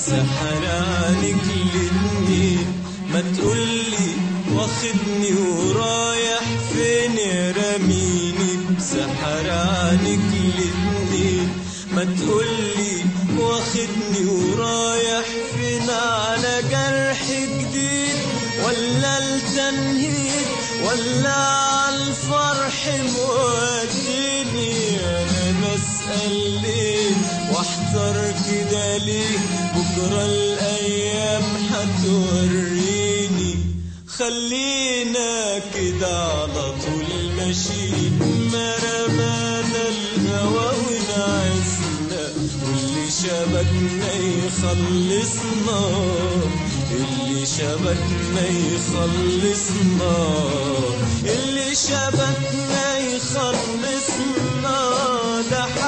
بسحرانك الاتنين ما تقولي واخدني ورايح فين يا رميني بسحرانك الاتنين ما تقولي واخدني ورايح فين على جرح جديد ولا التنهيد ولا عالفرح موديني انا بسأل ليه واحتار كده ليه بكرة الايام هتوريني خلينا كده على طول ماشيين ما رمانا الهوى ونعزنا واللي شبكنا يخلصنا اللي شبكنا يخلصنا اللي شبكنا يخلصنا ده